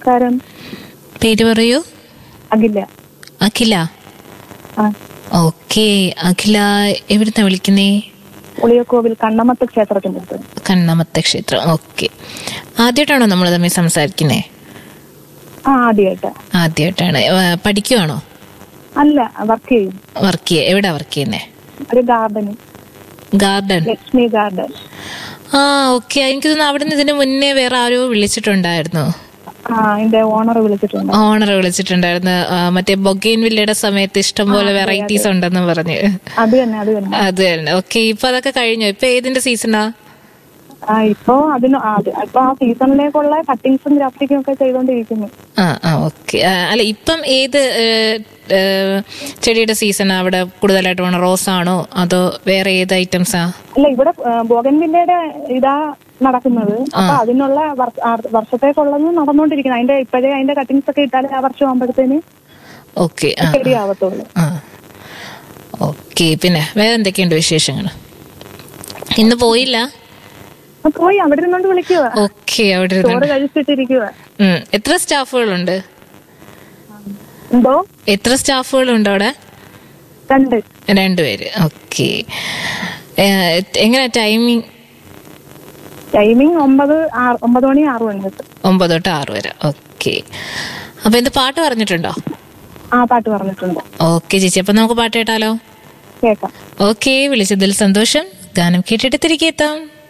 നമസ്കാരം പേര് പറയൂ അഖില അഖില ആ ഓക്കെ അഖില എവിടുന്നാ വിളിക്കുന്നേ ഉളിയക്കോവിൽ കണ്ണമത്ത് ക്ഷേത്രത്തിന്റെ അടുത്ത് കണ്ണമത്തെ ക്ഷേത്രം ഓക്കെ ആദ്യമായിട്ടാണോ നമ്മൾ തമ്മിൽ സംസാരിക്കുന്നേ ആ ആദ്യമായിട്ട് ആദ്യമായിട്ടാണ് ഏ, പഠിക്കുവാണോ അല്ല വർക്ക് ചെയ്യും വർക്ക് ചെയ്യുക എവിടാ വർക്ക് ചെയ്യുന്നേ ഒരു ഗാർഡൻ ഗാർഡൻ ലക്ഷ്മി ഗാർഡൻ ആ ഓക്കെ എനിക്ക് തോന്നുന്നു അവിടെ നിന്ന് ഇതിന് മുന്നേ വേറെ ആരോ വിളിച്ചിട്ടുണ്ടായിരുന്നു ആ അതിന്റെ ഓണർ വിളിച്ചിട്ടുണ്ട് ഓണർ വിളിച്ചിട്ടുണ്ടായിരുന്നു ആ, മറ്റേ ബൊഗെയിൻ വില്ലയുടെ സമയത്ത് ഇഷ്ടംപോലെ വെറൈറ്റീസ് ഉണ്ടെന്ന് പറഞ്ഞ് അത് തന്നെ അത് തന്നെ അത് തന്നെ ഓക്കെ ഇപ്പൊ അതൊക്കെ കഴിഞ്ഞു ഇപ്പൊ ഏതിന്റെ സീസണാ ആ ഇപ്പോ അതിന് ആ, അത് ഇപ്പൊ ആ സീസണിലേക്കുള്ള കട്ടിങ്സും ഗ്രാഫിക്കും ഒക്കെ ചെയ്തോണ്ടിരിക്കുന്നു ആ ആ ഓക്കെ അല്ല ഇപ്പം ഏത് ഏ, ഏ, ചെടിയുടെ സീസണാ അവിടെ കൂടുതലായിട്ട് വേണം റോസ് ആണോ അതോ വേറെ ഏത് ഐറ്റംസാ അല്ല ഇവിടെ ബോഗൻവില്ലയുടെ ഇതാ നടക്കുന്നത് അപ്പൊ അതിനുള്ള വർ- ആ വർഷത്തേക്കുള്ളത് നടന്നുകൊണ്ടിരിക്കുന്നത് അതിന്റെ ഇപ്പോഴേ അതിന്റെ കട്ടിങ്സ് ഒക്കെ ഇട്ടാലേ ആ വർഷം ആകുമ്പോഴത്തേന് ഓക്കെ ആ ശരിയാവത്തുള്ളൂ ആ ഓക്കെ പിന്നെ വേറെ എന്തൊക്കെയുണ്ട് വിശേഷങ്ങൾ ഇന്ന് പോയില്ല ആ, പോയി അവിടെ ഇരുന്നോണ്ട് വിളിക്കുക ഓക്കെ അവിടെ ചോറ് ഇരുന്നുണ്ട് കഴിച്ചിട്ടിരിക്കുക ഉം. എത്ര സ്റ്റാഫുകളുണ്ട് എന്തോ എത്ര സ്റ്റാഫുകളുണ്ട് അവിടെ രണ്ട് രണ്ടുപേര് ഓക്കെ എങ്ങനെ ടൈമിങ് ടൈമിംഗ് ഒമ്പത് ആറ് ഒമ്പത് മണി ആറ് മണി തൊട്ട് ഒമ്പത് തൊട്ട് ആറ് വരെ ഓക്കെ അപ്പൊ എന്ത് പാട്ട് പറഞ്ഞിട്ടുണ്ടോ ആ പാട്ട് പറഞ്ഞിട്ടുണ്ട് ഓക്കെ ചേച്ചി അപ്പൊ നമുക്ക് പാട്ട് കേട്ടാലോ കേക്കാം ഓക്കെ വിളിച്ചതിൽ സന്തോഷം ഗാനം കേട്ടിട്ട് തിരികെ എത്താം